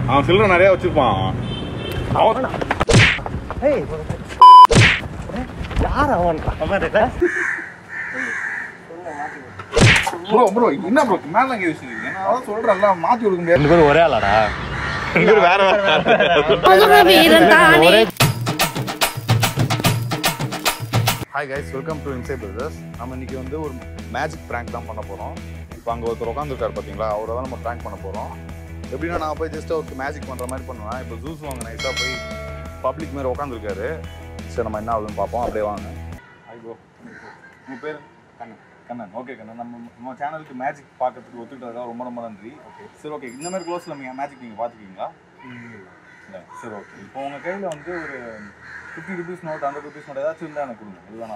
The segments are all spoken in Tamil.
அவன் சில்லறை நிறைய வச்சிருப்பான் அவன் ஏய் யார் அவன் அவன் ப்ரோ ப்ரோ என்ன ப்ரோ மேல இங்கே வச்சிருக்கீங்க நான் அதான் சொல்றேன்ல மாத்தி கொடுக்க முடியாது ரெண்டு பேரும் ஒரே ஆளாடா ரெண்டு பேரும் வேற வேற வீரன் தானே ஹாய் கைஸ் வெல்கம் டு இன்சை பிரதர்ஸ் நம்ம இன்னைக்கு வந்து ஒரு மேஜிக் ப்ராங்க் தான் பண்ண போகிறோம் இப்போ அங்கே ஒருத்தர் உட்காந்துருக்காரு பார்த்தீங்களா அவரை தான் நம்ம ப்ராங்க் பண்ண போகிறோம் எப்படின்னா நான் போய் ஜஸ்ட் அவருக்கு மேஜிக் பண்ணுற மாதிரி பண்ணுவேன் இப்போ ஜூஸ் வாங்க நைஸாக போய் பப்ளிக் மாதிரி உட்காந்துருக்காரு சரி நம்ம என்ன ஆகுதுன்னு பார்ப்போம் அப்படியே வாங்க ஹாய் ப்ரோ உங்கள் பேர் கண்ணன் கண்ணன் ஓகே கண்ணன் நம்ம நம்ம சேனலுக்கு மேஜிக் பார்க்கறதுக்கு ஒத்துக்கிட்டதுக்காக ரொம்ப ரொம்ப நன்றி ஓகே சரி ஓகே இந்த மாதிரி க்ளோஸில் நீங்கள் மேஜிக் நீங்கள் பார்த்துருக்கீங்களா இல்லை சரி ஓகே இப்போ உங்கள் கையில் வந்து ஒரு fifty rupees note hundred rupees note ஏதாச்சும் இருந்தால் எனக்கு கொடுங்க இதுதானா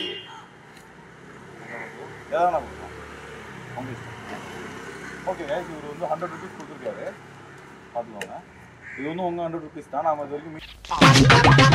எதானா கொடுக்கலாம் உங்கள் இஷ்டம் ஓகே guys இவர் வந்து ஹண்ட்ரட் ருபீஸ் கொடுத்துருக்காரு பார்த்துக்கோங்க இது வந்து உங்கள் ஹண்ட்ரட் ருபீஸ் தான் நாம இது வரைக்கும் மீ-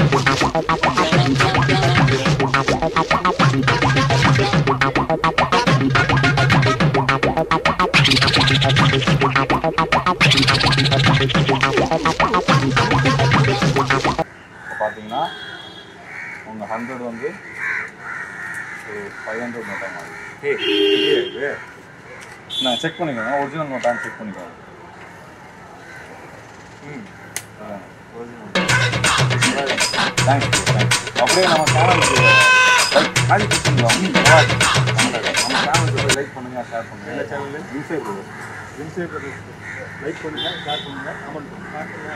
இப்போ பார்த்தீங்கன்னா உங்கள் ஹண்ட்ரட் வந்து ஒரு ஃபைவ் ஹண்ட்ரட் நோட்டாக மாறி ஏ இது நான் செக் பண்ணிக்கோங்க ஒரிஜினல் நோட்டான்னு செக் பண்ணிக்கோங்க ம் தேங்க்ஸ் தேங்க்ஸ் அப்படியே நம்ம சேனலுக்கு லைக் மேஜிக் கிளிக் பண்ணுறோம் நம்ம சேனலுக்கு போய் லைக் பண்ணுங்க ஷேர் பண்ணுங்க என்ன சேனல் இன்சை ப்ரதர்ஸ் இன்சை ப்ரதர்ஸ் லைக் பண்ணுங்க ஷேர் பண்ணுங்க கமெண்ட் பண்ணுங்க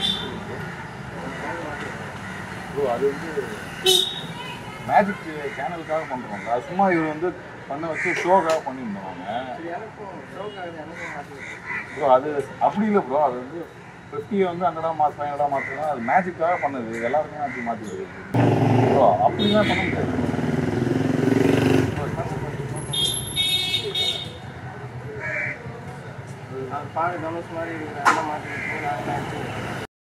ப்ரோ அது வந்து மேஜிக் சேனலுக்காக பண்ணுறோம் அது சும்மா இவர் வந்து பண்ண வச்சு ஷோக்காக பண்ணியிருந்தோம் ப்ரோ அது அப்படி இல்லை ப்ரோ அது வந்து ஃபிஃப்டியை வந்து ஹண்ட்ரடாக மாற்ற ஃபைவ் மாற்றலாம் அது மேஜிக்காக பண்ணது இது எல்லாருக்குமே அப்படி மாற்றி வருது ப்ரோ அப்படிலாம் பண்ண முடியாது பாடு தனுஷ் மாதிரி இருக்கிற அந்த மாதிரி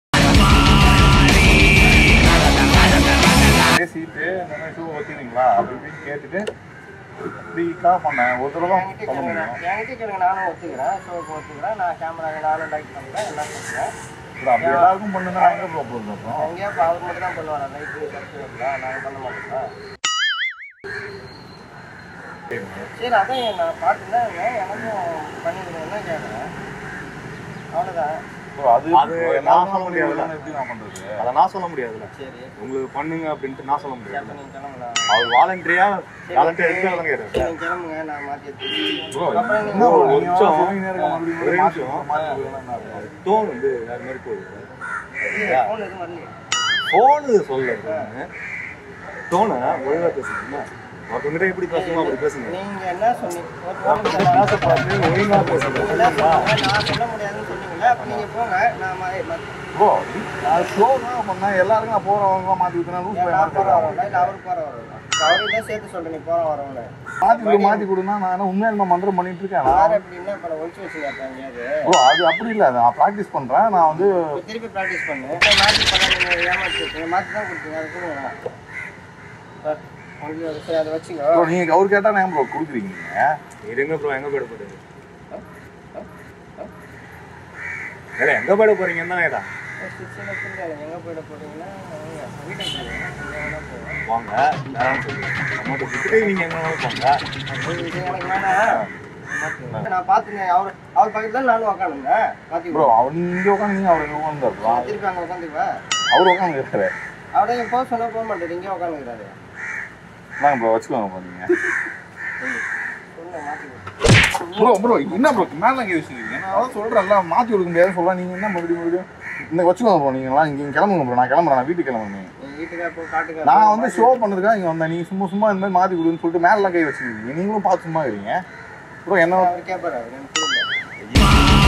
பேசிட்டு இந்த மாதிரி ஷூ வச்சுக்கிறீங்களா அப்படி இப்படின்னு கேட்டுட்டு ஃப்ரீக்காக பண்ணேன் ஒரு தடவை தான் சொல்ல முடியும் என்கிட்ட கேளுங்க நானும் ஒத்துக்கிறேன் ஷோக்கு ஒத்துக்கிறேன் நான் கேமரா நானும் லைக் பண்ணுறேன் எல்லாம் பண்ணுறேன் ப்ரோ அப்படி எல்லாருக்கும் பண்ணுங்க நான் எங்கே ப்ரோ போகிறது அப்புறம் எங்கேயா இப்போ அவர் மட்டும் தான் பண்ணுவாரா லைட்டு சப்ஸ்கிரைப்லாம் நாங்கள் பண்ண மாட்டோம்ல சரி அதான் நான் பார்த்துதான் எனக்கும் பண்ணிக்கிறேன்னு கேட்குறேன் அவ்வளோதான் ப்ரோ அது அது bro, நான் எல்லாருக்கும் சொல்ல முடியாதுல்ல. முடியாதுல்ல எப்படி நான் பண்ணுறது அதை நான் சொல்ல முடியாதுல்ல சரி உங்களுக்கு பண்ணுங்க அப்படின்ட்டு நான் சொல்ல சரி முடியாது அப்போ நீங்கள் கிளம்பலாம் அவர் வாலண்டரியா வாலண்டரி எடுத்து கேட்குறாரு சரி, நீங்க கிளம்புங்க நான் மாற்றி ப்ரோ அப்புறம் என்ன நீங்க bro, ஒரு நீங்க நிமிஷம். சொல்லினே இருக்க மறுபடியும் ஒரே மாத்தி நிமிஷம். மாத்தி விடுறேன்னா என்ன அர்த்தம்? டோன் வந்து வேற மாதிரி போகுது ஃபோன் எதுவும் வரலையே ஃபோனு சொல்ல டோனை ஒழுங்கா பேசுங்க ஒருத்தவங்கிட்ட எப்படி பேசணுமோ அப்படி பேசுங்க நீங்க என்ன சொன்னீங்க ஒரு phone ஒருத்தவங்கிட்ட தரேன். பேச பார்த்து ஒழுங்கா பேசுங்க இல்ல, சொன்னாங்க, நான் சொல்ல முடியாதுன்னு சொன்னீங்கல்ல, அப்ப நீங்க போங்க நான் மா- ம- ப்ரோ நான் ஷோ தான் பண்ணேன் எல்லாருக்கும் நான் போறவங்க மாத்தி விட்டுனா லூஸ் ஏன் நான் போற வரவங்களா, இல்ல அவரு போற வரவங்களா? அவரையும் தான் சேர்த்து சொல்றேன், நீ போற வரவங்கள. மாத்தி கொடு மாத்தி கொடுனா நான் என்ன உண்மையா நம்ம மந்திரம் பண்ணிட்டு இருக்கேன் யார் அப்படின்னா இப்ப நான் ஒளிச்சு வச்சுங்க அப்ப எங்கேயாவது. ப்ரோ அது அப்படி இல்ல நான் ப்ராக்டிஸ் பண்றேன் நான் வந்து இப்ப திருப்பி practice பண்ணு. இப்ப மாத்தி பண்ணா நீங்க ஏமாத்தி இருக்கீங்க. மாத்தி தான் கொடுத்தீங்க, அதை கொடுங்க. சார், உங்களுக்கு அது சரி, அதை வச்சுக்கோ. ப்ரோ நீங்க அவர் கேட்டா நான் ப்ரோ கொடுக்குறீங்க இருங்க ப்ரோ எங்க போயிட போறீங்க வேற எங்க போயிட போறீங்கன்னு தான் கேட்டா சின்ன புரியாது, எங்க போயிட போறீங்கன்னா, வாங்க, வீட்டுக்கு போங்க. எங்க வேணா போங்க. வாங்க வேணாம்னு சொல்லுங்க நம்மகிட்ட விட்டுட்டு நீங்க எங்க வேணாலும் போங்க அது இது எனக்கு வேணாம். நான் பாத்துங்க அவர் அவர் பக்கத்துல நானும் உக்காந்துங்க மாத்தி ப்ரோ அவர் இங்க உட்காந்து நீங்க அவர் இங்க உட்காந்து ப்ரோ திருப்பி அங்க உட்காந்துக்குவா அவர் உட்காந்து இருக்காரு அவரே போக சொன்னா போக மாட்டேது இங்கே உட்காந்துக்கிறாரு நாங்க ப்ரோ வச்சுக்கோங்க ப்ரோ நீங்க சொல்லுங்க மாத்தி கொடு. ப்ரோ ப்ரோ என்ன ப்ரோ மேல இங்கே வச்சுருக்கீங்க நான் அதான் சொல்றேன்ல மாத்தி கொடுக்க முடியாதுன்னு சொல்ல நீங்க என்ன மறுபடியும் மறுபடியும் இந்த வச்சுக்கோங்க ப்ரோ நீங்களாம் இங்க கிளம்புங்க ப்ரோ நான் கிளம்புறேன் நான் வீட்டுக்கு கிளம்புறேன் நீ வீட்டுக்கா போ காட்டுக்கா நான் வந்து ஷோ பண்ணுறதுக்காக இங்கே வந்தேன் நீங்கள் சும்மா சும்மா இந்த மாதிரி மாற்றி கொடுன்னு சொல்லிட்டு மேலாம் கை வச்சுருக்கீங்க நீங்களும் பார்த்து சும்மா இருக்கீங்க ப்ரோ என்ன அவர் கேட்பாரு அவர் எனக்கு தெரியல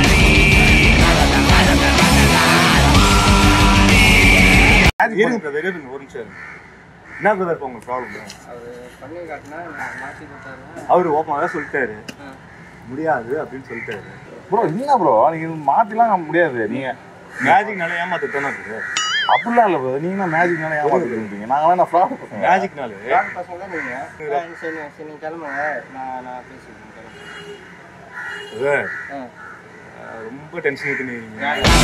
இருங்க பிரதர் இருங்க ஒரு நிமிஷம் இருங்க என்ன பிரதர் இப்போ உங்க ப்ராப்ளம் அவர் பண்ணி காட்டினா நான் மாற்றி கொடுத்தாருன்னா அவரு ஓப்பனாக சொல்லிட்டாரு ஆ. முடியாது அப்படின்னு சொல்லிட்டாரு ப்ரோ என்ன ப்ரோ நீங்கள் மாற்றிலாம் முடியாது நீங்கள் மேஜிக்னால ஏமாத்திட்டோம்னா இருக்குது அப்படிலாம் இல்லை ப்ரோ நீங்கள் மேஜிக்னால ஏமாற்றிருக்கீங்க நாங்கள் வேணா ஃப்ராட் பசங்க மேஜிக்னால யார் பசங்க தான் நீங்க ஆ, சரி சரி நீங்கள் கிளம்புங்க நான் நான் பேசிக்கிறேன் கிளம்புங்க பிரதர் ஆ ரொம்ப டென்ஷன் எடுத்துனீங்க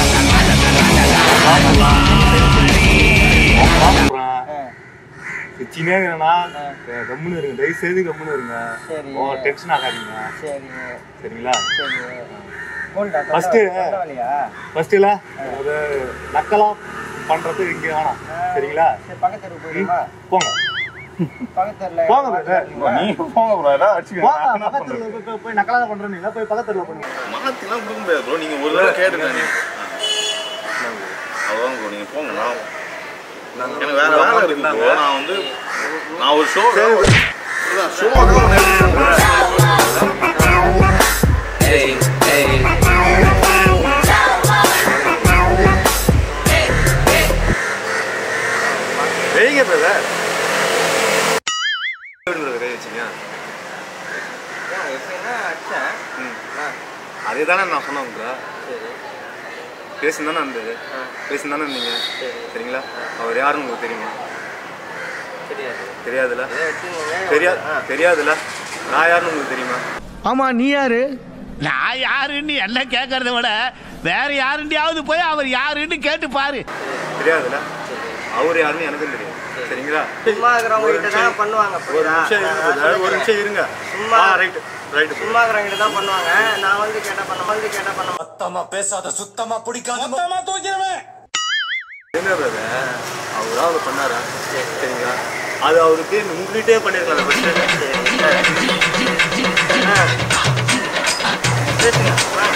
சின்னே இருக்கா கம்முன்னு இருங்க தயவு செய்து கம்முன்னு இருங்க சரி. ஓ டென்ஷன் ஆகாதீங்க சரிங்க சரிங்களா சரி போல்டா First- வழியா ஃபர்ஸ்ட்ல அது நக்கலா பண்றது இங்க வேணாம் சரிங்களா சரி பக்கத்து தெருவுக்கு போயிடுமா போங்க பக்கத்து தெருல போங்க brother. நீங்க போங்க ப்ரோ ஏதாவது அடிச்சுக்கோங்க போங்க நான் என்ன பக்கத்துல பண்றது? போய் போய் போய் நக்கலா பண்றீங்களா போய் பக்கத்துல பண்ணுங்க மாத்திலாம் கொடுக்க முடியாது ப்ரோ நீங்க ஒரு தடவை கேட்டுங்க நீங்க அவ்வளோதான் ப்ரோ நீங்க போங்க நான் எனக்கு வேற வேலை இருக்கு ப்ரோ நான் வந்து நான் ஒரு ஷோ ஷோ வெயிங்க பிரதர் கை வச்சீங்க எப்படின்னா அடிச்சேன் அதே தானே நான் சொன்னேன் உங்களை சரி பேசுன்னு தானே இருந்தது பேசுன்னு தானே இருந்தீங்க சரி சரிங்களா அவர் யாருன்னு உங்களுக்கு தெரியுமா தெரியாது தெரியாதுல்ல இதை வச்சுக்கோங்க தெரியாது தெரியாதுல்ல நான் யாருன்னு உங்களுக்கு தெரியுமா ஆமா நீ யாரு நான் யாருன்னு என்ன கேட்கறத விட வேற யாருண்டியாவது போய் அவர் யாருன்னு கேட்டு பாரு தெரியாதுல்ல அவர் யாருன்னு எனக்கும் தெரியும் சரிங்களா சும்மா இருக்கிறவங்க கிட்ட தான் பண்ணுவாங்க ஒரு புரியுதா நிமிஷம் இருங்க brother, ஒரு நிமிஷம் இருங்க சும்மா- ஆ ரைட் ரைட் சும்மா இருக்கிறவங்க கிட்ட தான் பண்ணுவாங்க நான் வந்து கேட்டா பண்ண வந்து கேட்டா பண்ண என்ன பிரதர் அவரா அவர் பண்ணாரா சரிங்களா அது அவருக்கு உங்ககிட்டே பண்ணிருக்கலாம் பேசுங்க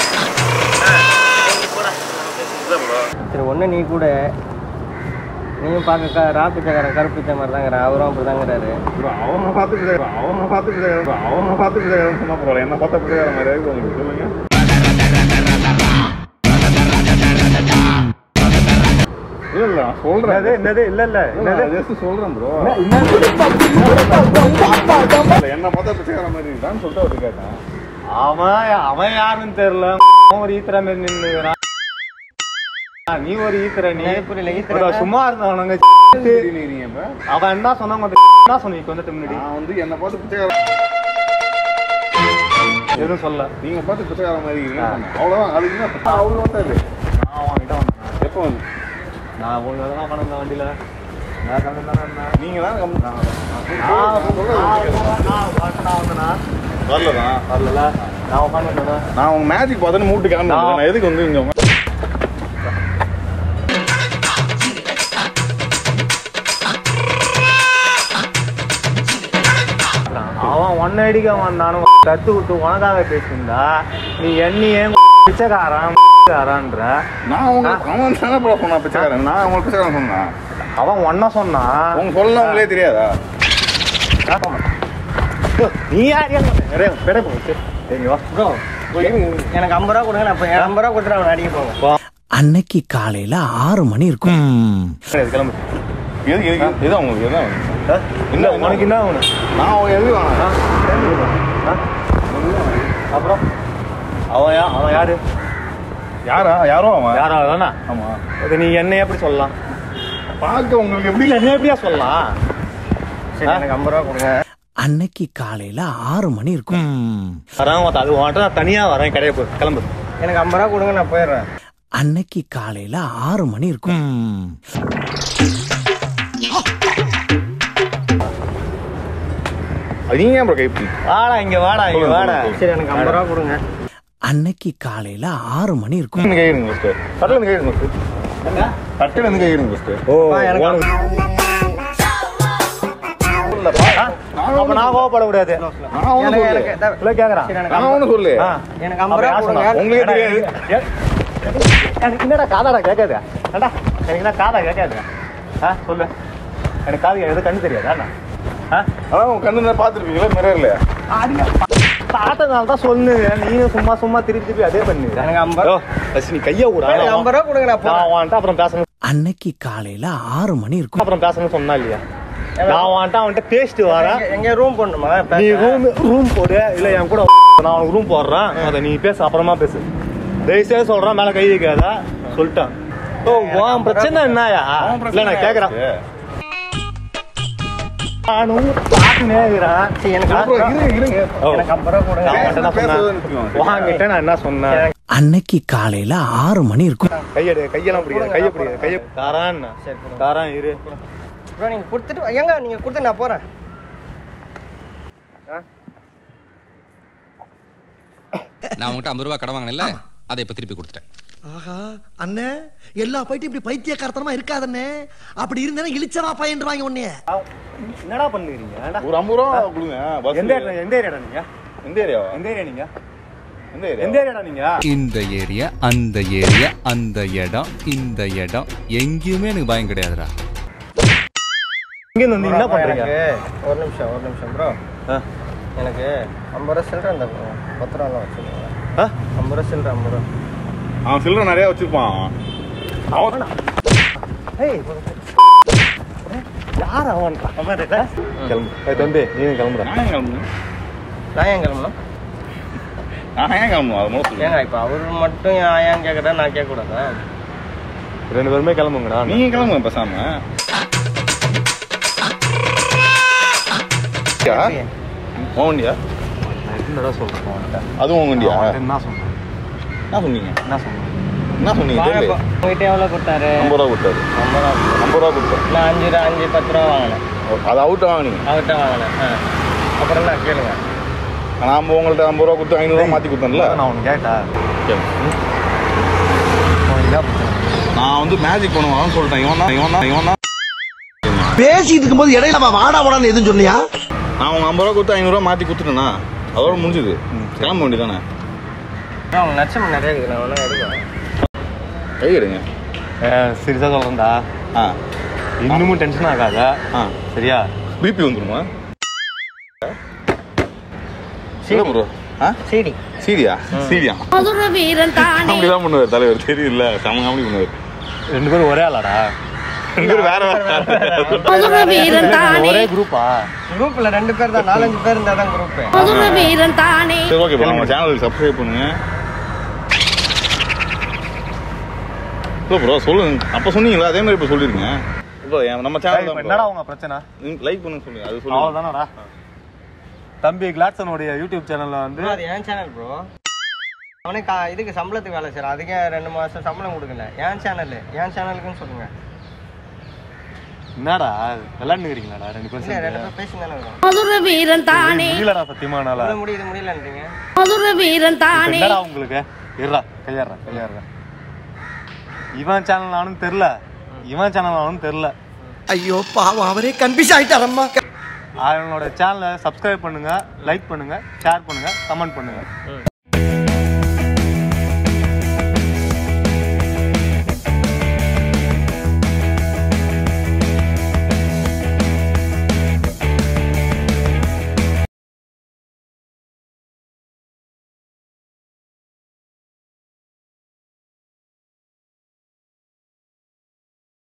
சரி ஒன்று நீ கூட நீயும் பார்க்க க ரா பிச்சைக்காரன் கருப்பு பிச்சை மாதிரி தாங்கிறா அவரும் அப்படி தாங்கிறாரு அவனை பார்த்து பிள்ளைகள் அவனை பார்த்து பிள்ளைகள் அவனை பார்த்து பிள்ளைகள் சொன்னா பரவாயில்ல என்ன பார்த்தா பிள்ளைகள் மாதிரி இருக்கு உங்களுக்கு சொல்லுங்க இல்ல இல்ல நான் சொல்றேன் என்னது இல்ல இல்ல என்னது ஜஸ்ட் சொல்றேன் ப்ரோ என்ன பார்த்தா பிச்சைக்கார மாதிரி இருக்கான்னு சொல்லிட்டு அவர்கிட்ட கேட்டேன் அவன் அவன் யாருன்னு தெரியல அவன் ஒரு ஈத்திர மாதிரி நின்னுக்கிறான் நீ ஒரு ஈத்திர நீ எனக்கு புரியல, ஈத்திர. ஒரு சும்மா இருந்தவனுங்க நீங்க இப்ப அவன் என்ன சொன்னாங்க என்ன சொன்னீங்க வந்துட்டு முன்னாடி நான் வந்து என்ன பார்த்து பிச்சைக்கார எதுவும் சொல்ல நீங்க பார்த்து பிச்சைக்கார மாதிரி இருக்கீங்கன்னு சொன்னேன். அவ்வளவுதான் அதுக்கு என்ன அவ்வளவு வந்தாரு நான் அவன்கிட்ட வந்தேன் எப்போ வந்து நான் உங்களுக்கு தான் பண்ண வண்டியில நான் கம்மி தானே இருந்தேன் நீங்க தான் கம்மி நான் வந்தேனா வரலதான் வரல நான் உட்காந்து நான் உங்க மேஜிக் பார்த்தோன்னு மூட்டு கிளம்பி நான் நான் எதுக்கு வந்து இங்க அவன் ஒன்ன அடிக்க வந்தானும் கத்து விட்டு உனக்காக பேசியிருந்தா நீ என்னையே பிச்சைக்காரன் காரன்ற நான் உங்க அவன் தானே ப்ரோ சொன்னான் பிச்சைக்காரன் நான் உங்களுக்கு பிச்சைக்காரன் சொன்னேன் அவன் ஒன்ன சொன்னான் உங்க சொல்ல உங்களே தெரியாதா நீ யார் தெரியும் ப்ரோ எனக்கு ஐம்பது ரூபா கொடுங்க நான் இப்போ ஐம்பது ரூபா கொடுத்துட்டு அவனை அடிக்க போங்க அன்னைக்கு காலையில ஆறு மணி இருக்கும் கிளம்பு எது எது எது உங்களுக்கு எது இல்ல உனக்கு என்ன அவனு நான் அவங்க எது வேணாம் அப்புறம் அவன் யா அவன் யாரு யாரா யாரோ அவன் யாரா தானே ஆமா அது நீ என்ன எப்படி சொல்லலாம் பார்க்க உங்களுக்கு எப்படி இல்ல என்ன எப்படியா சொல்லலாம் சரி எனக்கு ஐம்பது ரூபா கொடுங்க அன்னைக்கு காலையில ஆறு மணி இருக்கும் வரேன் மொத்தம் அது உன்கிட்ட நான் தனியா வரேன் கடையை போய் கிளம்பு எனக்கு ஐம்பது ரூபா கொடுங்க நான் போயிடுறேன் அன்னைக்கு காலையில ஆறு மணி இருக்கும் அது நீங்க ஏன் ப்ரோ கைப்பி வாடா இங்க வாடா இங்க வாடா சரி எனக்கு ஐம்பது ரூபா கொடுங்க அன்னைக்கு காலையில ஆறு மணி இருக்கும் கை இருங்க ஃபஸ்ட்டு தட்டில் இருந்து கை இருங்க ஃபஸ்ட்டு தட்டில் இருந்து கை இருங்க ஃபஸ்ட்டு ஓ அப்பா, எனக்கு உனக்கு- அப்ப நான் கோவப்படக்கூடாது நான் ஒன்றும் எனக்கு சொல்லு எனக்கு த- இல்ல கேக்குறான் சரி எனக்கு நான் ஒன்றும் சொல்லு ஆ. எனக்கு அப்ப ஐம்பது ரூபா யார் சொன்னா? கொடுங்க உங்களுக்கே தெரியாது ஏ- எனக்கு என்னடா காதாடா கேட்காது ஏண்டா எனக்கு என்ன காதா கேட்காது ஆ சொல்லு எனக்கு காது எது கண்ணு தெரியாதா என்ன? ஆ அதான் உங்க கண்ணு பார்த்துருப்பீங்களா மிரர்ல அடிங்க பார்த்ததுனால தான் சொல்லுங்க நீயும் சும்மா சும்மா திருப்பி திருப்பி அதே பண்ணுங்க எனக்கு ஐம்பது ஓ பஸ் நீ கையை விட எனக்கு ஐம்பது ரூபா கொடுங்க நான் போறேன் நான் வான்ட்டு அப்புறம் பேசணும் அன்னைக்கு காலையில ஆறு மணி இருக்கும் அப்புறம் பேசணும்னு சொன்னா இல்லையா நான் வான்ட்டு அவன்கிட்ட பேசிட்டு வரேன் எங்க- எங்க ரூம் போடணுமா நீ பேச? ரூம் ரூம் போடு இல்ல என் கூட நான் உனக்கு ரூம் போடுறேன் அதை நீ பேசு அப்புறமா பேசு தயவுசெய்து சொல்றேன் மேல கை வைக்காத சொல்லிட்டேன் ஓ உன் பிரச்சனை என்னயா இல்ல நான் கேக்குறேன் நானும் பார்த்துனே இருக்கிறேன் சரி, எனக்கு ஐம்பது ரூபா- இருங்க இருங்க ஓ, எனக்கு ஐம்பது ரூபா கொடுங்க நான் உன்கிட்ட என்ன பேசுறதை சொன்னேன் நிறுத்திக்கோங்க. வாங்கிட்ட நான் என்ன சொன்னேன் அன்னைக்கு காலையில ஆறு மணி இருக்கும் கையெடு கையெல்லாம் பிடிக்காது கையை பிடிக்காது கையை தாரான் சரி கொடுங்க தாரான் இரு ப்ரோ நீங்கள் கொடுத்துட்டு ஏங்க நீங்கள் கொடுத்து நான் போகிறேன் நான் உங்ககிட்ட ஐம்பது ரூபா கடன் வாங்கினேன்ல அதை இப்ப திருப்பி கொடுத்துட்டேன் ஆஹா அண்ணே எல்லா பைட்டும் இப்படி பைத்தியக்காரத்தனமா இருக்காதண்ணே அப்படி இருந்தேன்னா இழிச்சவா பையன் வாங்க உன்னைய என்னடா பண்ணுறீங்க ஒரு ஐம்பது ரூபா கொடுங்க பஸ் எந்த ஏரியா எந்த ஏரியாடா நீங்க எந்த ஏரியாவா எந்த ஏரியா நீங்க எந்த ஏரியா எந்த ஏரியாடா நீங்க இந்த ஏரியா அந்த ஏரியா அந்த இடம் இந்த இடம் எங்கேயுமே எனக்கு பயம் கிடையாதுடா இங்க வந்து என்ன பண்றீங்க எனக்கு ஒரு நிமிஷம் ஒரு நிமிஷம் ப்ரோ ஆ. எனக்கு ஐம்பது ரூபா சில்லற அந்த பத்து ரூபாலாம் வச்சுருக்கேன் ஆ? ஐம்பது ரூபா சில்லற ஐம்பது ரூபா அவன் சில்லறை நிறைய வச்சிருப்பான் அவன் ஏய் யார் அவன் அவன் கிளம்பு ஏய் தம்பி நீ கிளம்புற நான் ஏன் கிளம்பணும் நான் ஏன் கிளம்பணும் நான் ஏன் கிளம்பணும் அது மட்டும் சொல்லுங்க ஏங்க இப்போ அவர் மட்டும் ஏன் ஏன் கேட்குறா நான் கேட்கக்கூடாதா ரெண்டு பேருமே கிளம்புங்கடா நீங்க கிளம்புங்க பேசாம யா? உன் வண்டியா என்னடா சொல்றேன் அவன்கிட்ட அதுவும் உங்க வண்டியா அவன்கிட்ட என்ன சொல்றேன் என்ன சொன்னீங்க என்ன சொல்றேன் என்ன சொன்னீங்க தெரியல உங்ககிட்ட எவ்வளோ கொடுத்தாரு ஐம்பது ரூபா கொடுத்தாரு ஐம்பது ரூபா ஐம்பது ரூபா கொடுத்தாரு நான் அஞ்சு ரூபா அஞ்சு பத்து ரூபா வாங்கினேன் அது அவுட் வாங்கினீங்க அவர்கிட்ட வாங்கினேன் ஆ அப்புறம் என்ன கேளுங்க நான் உங்கள்ட்ட ஐம்பது ரூபா கொடுத்து ஐநூறுரூவா மாற்றி கொடுத்தேன்ல நான் உனக்கு கேட்டேன் கேளு. உனக்கு என்ன பிரச்சனை நான் வந்து மேஜிக் பண்ணுவான்னு சொல்லிட்டேன் இவன் தான் இவன் தான் இவன் தான் பேசிட்டு இருக்கும்போது இடையில அவன் வாடா வாடான்னு எதுவும் சொன்னியா நான் உங்க ஐம்பது ரூபா கொடுத்து ஐநூறுரூவா மாற்றி கொடுத்துட்டேனா அதோட முடிஞ்சுது கிளம்ப வேண்டியதானே அவங்க நச்சம் நிறைய இருக்குது நான் ஒன்றும் எடுக்கிறேன் கை எடுங்க சீரியஸா சொல்றேன்டா ஆ இன்னமும் டென்ஷன் ஆகாத ஆ சரியா பிபி வந்துருமா இல்லை ப்ரோ ஆ சரி சீரியா சீரியா மதுர வீரன் தானே அப்படிதான் பண்ணுவார் தலைவர் தெரியல செம காமெடி பண்ணுவார் ரெண்டு பேரும் ஒரே ஆளாடா ரெண்டு பேரும் வேற வேற மதுர வீரன் தானே ஒரே குரூப்பா குரூப்பில் ரெண்டு பேர் தான் நாலஞ்சு பேர் இருந்தால் தான் குரூப்பு மதுர வீரன் தானே சரி ஓகே ப்ரோ நம்ம சேனலுக்கு சப்ஸ்கிரைப் பண்ணுங்க இல்லை ப்ரோ சொல்லுங்க அப்போ சொன்னீங்களா அதே மாதிரி இப்போ சொல்லிருங்க ப்ரோ நம்ம இப்ப சேனல் என்னடா உங்க பிரச்சனை லைக் பண்ணுங்க சொல்லுங்க அது சொல்லுங்க அவ்வளவுதானடா தம்பி கிளாட்சனுடைய யூடியூப் சேனல்ல வந்து அது என் சேனல் ப்ரோ அவனே கா இதுக்கு சம்பளத்துக்கு வேலை செய்கிறான் அதுக்கே ரெண்டு மாதம் சம்பளம் கொடுக்கல என் சேனல் என் சேனலுக்குன்னு சொல்லுங்க என்னடா விளையாண்டுக்கிறீங்களாடா ரெண்டு பேரும் இல்லை ரெண்டு சேர்ந்து? பேர் பேசி தானே இருக்கோம் மதுர வீரன் தானே முடியலடா சத்தியமா என்னால இது முடியுது முடியலன்றீங்க மதுர வீரன் இப்ப தானே என்னடா உங்களுக்கு இருடா கையாடுறா கையாடுறா இவன் சேனல் நானும் தெரில இவன் சேனல் நானும் தெரில ஐயோ பாவம் அவரே கன்ஃபியூஸ் ஆயிட்டாரம்மா அவனோட சேனலை சப்ஸ்கிரைப் பண்ணுங்க லைக் பண்ணுங்க ஷேர் பண்ணுங்க கமெண்ட் பண்ணுங்க